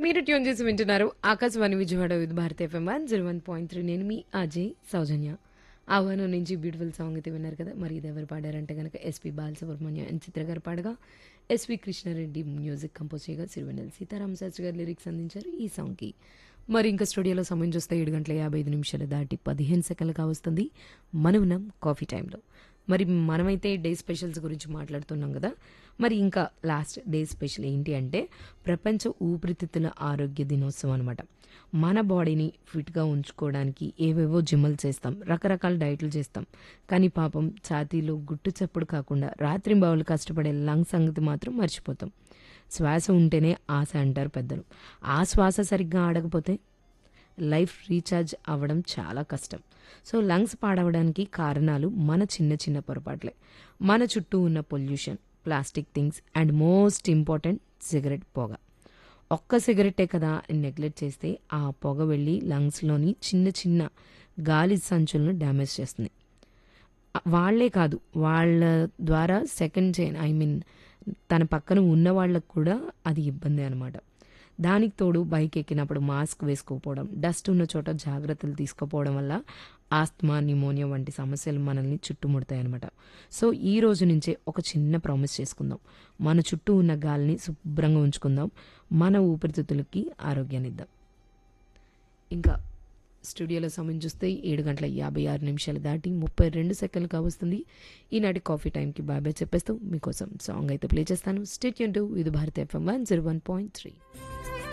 మీరు ట్యూన్ చేసి వింటున్నారు Akashvani Vijayawada Vividh Bharati FM one zero one point three నేను మీ అజయ్ సౌజన్య ఆహ్వానం నుంచి బ్యూటిఫుల్ సాంగ్ అయితే విన్నారు కదా మరి ఇది ఎవరు పాడారంటే కనుక ఎస్పి బాలసుబ్రహ్మణ్యం అండ్ చిత్ర గారు పాడగా ఎస్పి కృష్ణారెడ్డి మ్యూజిక్ కంపోజ్ చేయగా సిరివెన్నెల సీతారాం శాస్త్రి గారు లిరిక్స్ అందించారు ఈ సాంగ్కి మరి ఇంకా స్టూడియోలో సమయం చూస్తే ఏడు గంటల యాభై ఐదు నిమిషాలు దాటి పదిహేను సెకండ్లుగా వస్తుంది మనం ఉన్నాం కాఫీ టైంలో మరి మనమైతే డే స్పెషల్స్ గురించి మాట్లాడుతున్నాం కదా మరి ఇంకా లాస్ట్ డే స్పెషల్ ఏంటి అంటే ప్రపంచ ఊపిరితిత్తుల ఆరోగ్య దినోత్సవం అనమాట మన బాడీని ఫిట్గా ఉంచుకోవడానికి ఏవేవో జిమ్లు చేస్తాం రకరకాల డైట్లు చేస్తాం కానీ పాపం ఛాతీలో గుట్టు చప్పుడు కాకుండా రాత్రి బావులు కష్టపడే లంగ్ సంగతి మాత్రం మర్చిపోతాం శ్వాస ఉంటేనే ఆశ అంటారు పెద్దలు ఆ శ్వాస సరిగ్గా ఆడకపోతే లైఫ్ రీఛార్జ్ అవ్వడం చాలా కష్టం సో లంగ్స్ పాడవడానికి కారణాలు మన చిన్న చిన్న పొరపాట్లే మన చుట్టూ ఉన్న pollution plastic things and most important cigarette పొగ ఒక్క సిగరెటే కదా అని నెగ్లెక్ట్ చేస్తే ఆ పొగ వెళ్ళి లంగ్స్లోని చిన్న చిన్న గాలి సంచులను డ్యామేజ్ చేస్తుంది వాళ్ళే కాదు వాళ్ళ ద్వారా సెకండ్ చైన్ ఐ మీన్ తన పక్కన ఉన్న వాళ్ళకు కూడా అది ఇబ్బంది అనమాట దానికి తోడు బైక్ ఎక్కినప్పుడు మాస్క్ వేసుకోకపోవడం డస్ట్ ఉన్న చోట జాగ్రత్తలు తీసుకోపోవడం వల్ల ఆస్తమా నిమోనియా వంటి సమస్యలు మనల్ని చుట్టుముడతాయి అనమాట సో ఈ రోజు నుంచే ఒక చిన్న ప్రామిస్ చేసుకుందాం మన చుట్టూ ఉన్న గాలిని శుభ్రంగా ఉంచుకుందాం మన ఊపిరితిత్తులకి ఆరోగ్యాన్ని ఇద్దాం ఇంకా స్టూడియోలో సమయం చూస్తే ఏడు గంటల యాభై ఆరు నిమిషాలు దాటి ముప్పై రెండు సెకండ్లు కావస్తుంది ఈనాటి కాఫీ టైంకి బాబాయ్ చెప్పేస్తూ మీకోసం సాంగ్ అయితే ప్లే చేస్తాను స్టేట్ యూన్ టు ఇది Bharat FM one zero one point three